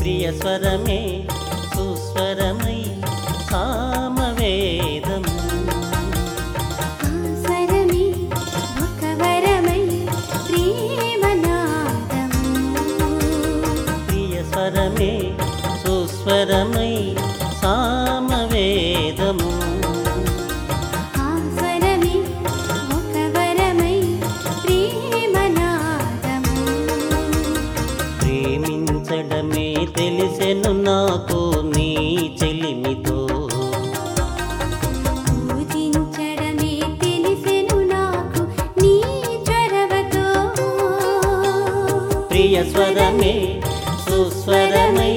ప్రియ స్వరమే సుస్వరమై సామవేదము ఆ స్వరమే ఒక వరమై ప్రేమనాదము ప్రియ స్వరమే సుస్వరమై సామవేదము ఆ స్వరమే ఒక వరమై ప్రేమనాదము ప్రేమించడమే తెలిసెను నాకు నీ చెలిమితో పూజించడమే తెలిసెను నాకు నీ చొరవతో ప్రియ స్వరమే సుస్వరమై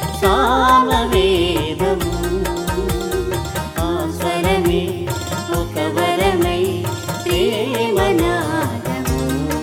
సామవేదము ఆ స్వరమే ఒక వరమై ప్రేమనాదము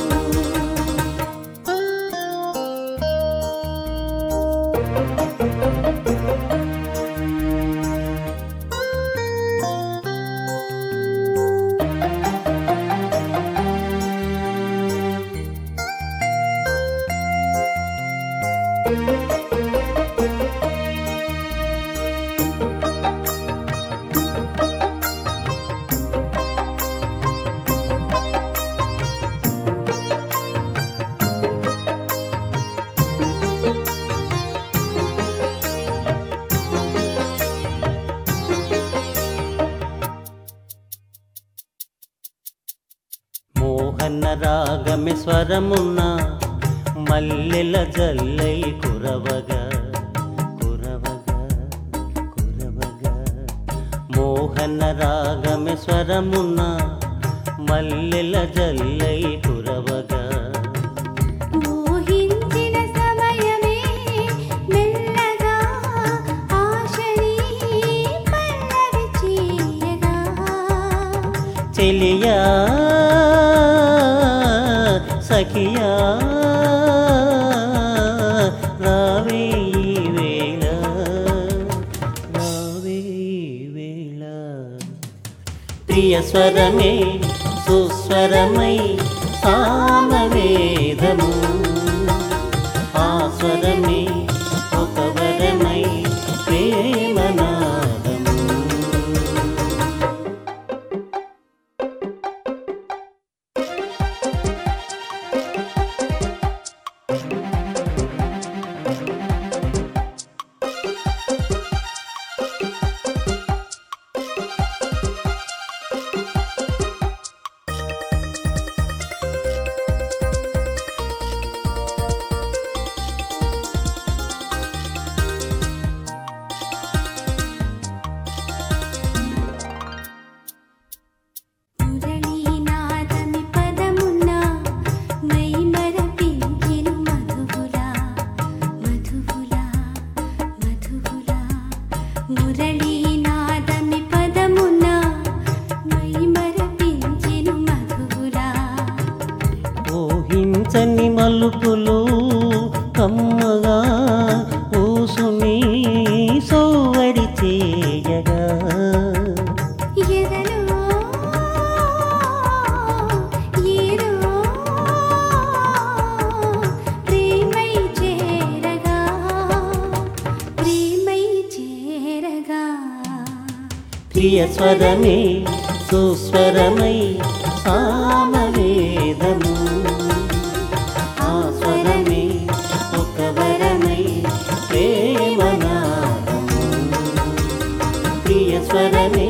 మోహన రాగమి స్వరమున్న మల్లెల జల్లై కురవగా కురవగా కురవగా మోహన రాగమి స్వరమున్న మల్లెల జల్లై కురవగా మోహించిన సమయమే మెల్లగా ఆశని పల్లవి చేయగా చెలియా సఖియా రావే ఈ వేళ రావే ఈ వేళ ప్రియ స్వరమే సుస్వరమై సామవేదము ఆ స్వరమే ఒక వరమై ప్రేమనాదము మురళీనాదమి పదమున్న మైమరపించెను మధువులా మధువులా మధువులా మురళీనాదమి పదమున్న మైమరపించెను మధువులా ఊహించని మలుపులు కమ్మగా ఊసుని సోవడి చేయగా ఎదలో ఏదో ప్రేమై చేరగా ప్రేమై చేరగా ప్రియ స్వరమే సుస్వరమై సామవేదము ఆ స్వరమే ఒక వరమై ప్రేమనాదము ప్రియ స్వరమే